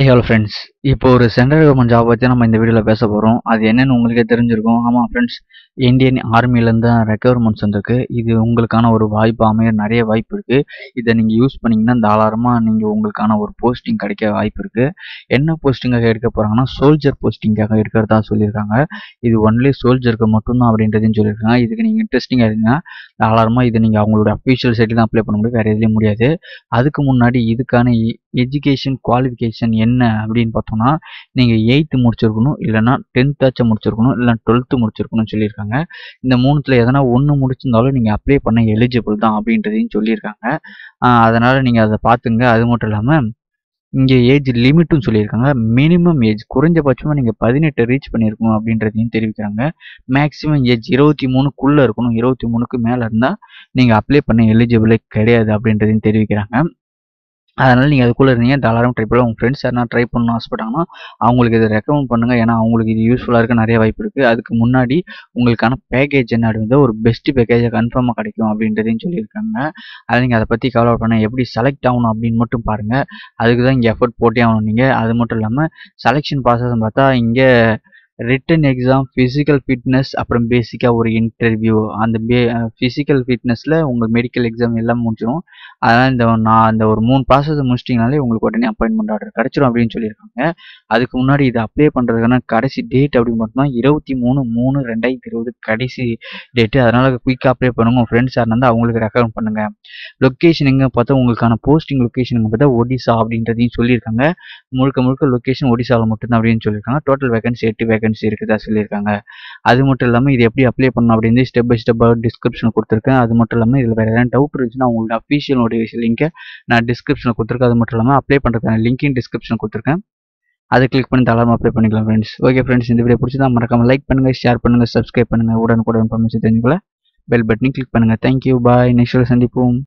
hi hello friends இப்போ ஒரு central government job பற்றி நம்ம இந்த வீடியோவில் பேச போகிறோம் அது என்னன்னு உங்களுக்கே தெரிஞ்சிருக்கும் ஆமாம் ஃப்ரெண்ட்ஸ் இந்தியன் ஆர்மிலேருந்து தான் ரெக்யர்மெண்ட்ஸ் வந்திருக்கு இது உங்களுக்கான ஒரு வாய்ப்பு அமைய நிறைய வாய்ப்பு இருக்குது இதை நீங்கள் யூஸ் பண்ணிங்கன்னா தாராளமாக நீங்கள் உங்களுக்கான ஒரு போஸ்டிங் கிடைக்க வாய்ப்பு இருக்குது என்ன போஸ்டிங்காக எடுக்க போகிறாங்கன்னா சோல்ஜர் போஸ்டிங்காக எடுக்கிறதா சொல்லியிருக்காங்க இது ஒன்லி சோல்ஜருக்கு மட்டும்தான் அப்படின்றதையும் சொல்லியிருக்காங்க இதுக்கு நீங்கள் இன்ட்ரெஸ்டிங்காக இருந்தீங்கன்னா தாராளமாக இதை நீங்கள் அவங்களோட அஃபீஷியல் சைட்டில் தான் அப்ளை பண்ண முடியும் வேறு எதுலேயும் முடியாது அதுக்கு முன்னாடி இதுக்கான எஜுகேஷன் குவாலிஃபிகேஷன் என்ன அப்படின்னு பார்த்தோம்னா நீங்கள் எயித்து முடிச்சிருக்கணும் இல்லைனா டென்த்தாச்சும் முடிச்சிருக்கணும் இல்லை டுவெல்த்து முடிச்சிருக்கணும்னு சொல்லியிருக்காங்க இந்த மூணுத்தில் எதனா ஒன்று முடிச்சிருந்தாலும் நீங்கள் அப்ளை பண்ண எலிஜிபிள் தான் அப்படின்றதையும் சொல்லியிருக்காங்க அதனால் நீங்கள் அதை பார்த்துங்க அது மட்டும் இல்லாமல் இங்கே ஏஜ் லிமிட்டும் சொல்லியிருக்காங்க மினிமம் ஏஜ் குறைஞ்சபட்சமாக நீங்கள் பதினெட்டு ரீச் பண்ணியிருக்கணும் அப்படின்றதையும் தெரிவிக்கிறாங்க மேக்ஸிமம் ஏஜ் இருபத்தி மூணுக்குள்ளே இருக்கணும் இருபத்தி மூணுக்கு மேலே இருந்தால் நீங்கள் அப்ளை பண்ண எலிஜிபிளே கிடையாது அப்படின்றதையும் தெரிவிக்கிறாங்க அதனால் நீங்கள் அதுக்குள்ளே இருந்தீங்க தாராளம் ட்ரை பண்ணலாம் உங்கள் ஃப்ரெண்ட்ஸ் யாரா ட்ரை பண்ணணும்னு ஆசைப்பட்டாங்கன்னா அவங்களுக்கு இதை ரெக்கமெண்ட் பண்ணுங்கள் ஏன்னா அவங்களுக்கு இது யூஸ்ஃபுல்லாக இருக்க நிறைய வாய்ப்பு இருக்குது அதுக்கு முன்னாடி உங்களுக்கான பேக்கேஜ் என்ன அப்படின்றத ஒரு பெஸ்ட் பேக்கேஜை கன்ஃபார்மாக கிடைக்கும் அப்படின்றதையும் சொல்லியிருக்காங்க அதை நீங்கள் அதை பற்றி கவலை பண்ண எப்படி செலக்ட் ஆகணும் அப்படின்னு மட்டும் பாருங்கள் அதுக்கு தான் இங்கே எஃபர்ட் போட்டே ஆகணும் நீங்கள் அது மட்டும் இல்லாமல் செலெக்ஷன் ப்ராசஸ் பார்த்தா இங்கே ரிட்டன் எக்ஸாம் ஃபிசிக்கல் ஃபிட்னஸ் அப்புறம் பேசிக்காக ஒரு இன்டர்வியூ அந்த பே ஃபிசிக்கல் ஃபிட்னஸில் உங்கள் மெடிக்கல் எக்ஸாம் எல்லாம் முடிச்சிடும் அதனால் இந்த நான் அந்த ஒரு மூணு ப்ராசஸ் முடிச்சிட்டிங்கனாலே உங்களுக்கு உடனே அப்பாயின்மெண்ட் ஆர்டர் கிடச்சிரும் அப்படின்னு சொல்லியிருக்காங்க அதுக்கு முன்னாடி இதை அப்ளை பண்ணுறதுக்கான கடைசி டேட் அப்படின்னு பார்த்தோம்னா இருபத்தி மூணு மூணு ரெண்டாயிரத்தி இருபது கடைசி டேட்டு அதனால் குயிக்காக அப்ளை பண்ணுங்கள் உங்கள் ஃப்ரெண்ட்ஸ் யார் இருந்தால் அவங்களுக்கு ரெக்கமெண்ட் பண்ணுங்கள் லொக்கேஷன் எங்கே பார்த்தா உங்களுக்கான போஸ்டிங் லொக்கேஷன் எங்கே பார்த்தா ஒடிசா அப்படின்றதையும் சொல்லியிருக்காங்க முழுக்க முழுக்க லொக்கேஷன் ஒடிசாவில் மட்டும்தான் அப்படின்னு சொல்லியிருக்காங்க டோட்டல் வேகன்சி எட்டு வேகன்சி இருக்குதா சொல்லியிருக்காங்க அது மட்டும் இல்லாமல் இது எப்படி அப்ளை பண்ணணும் அப்படின்னு ஸ்டெப் பை ஸ்டெப்பாக டிஸ்கிரிப்ஷன் கொடுத்துருக்கேன் அது மட்டும் இல்லாமல் இதில் வேறு எதாவது டவுட் இருந்துச்சுன்னா உங்களோட அஃபீஷியல் நோட்டிஃபிகேஷன் லிங்கை நான் டிஸ்கிரிப்ஷனில் கொடுத்துருக்கேன் அது மட்டும் இல்லாமல் அப்ளை பண்ணுறதுக்கான லிங்கையும் டிஸ்கிரிப்ஷன் கொடுத்துருக்கேன் அதை கிளிக் பண்ணி தாராளமாக அப்ளை பண்ணிக்கலாம் ஃப்ரெண்ட்ஸ் ஓகே ஃப்ரெண்ட்ஸ் இந்த வீடியோ பிடிச்சதா மறக்காம லைக் பண்ணுங்கள் ஷேர் பண்ணுங்கள் சப்ஸ்கிரைப் பண்ணுங்கள் உடனுக்குடன் இன்ஃபர்மேஷன் தெரிஞ்சுக்கல பெல் பட்டனையும் கிளிக் பண்ணுங்கள் தேங்க்யூ பாய் நெக்ஸ்ட் சந்திப்போம்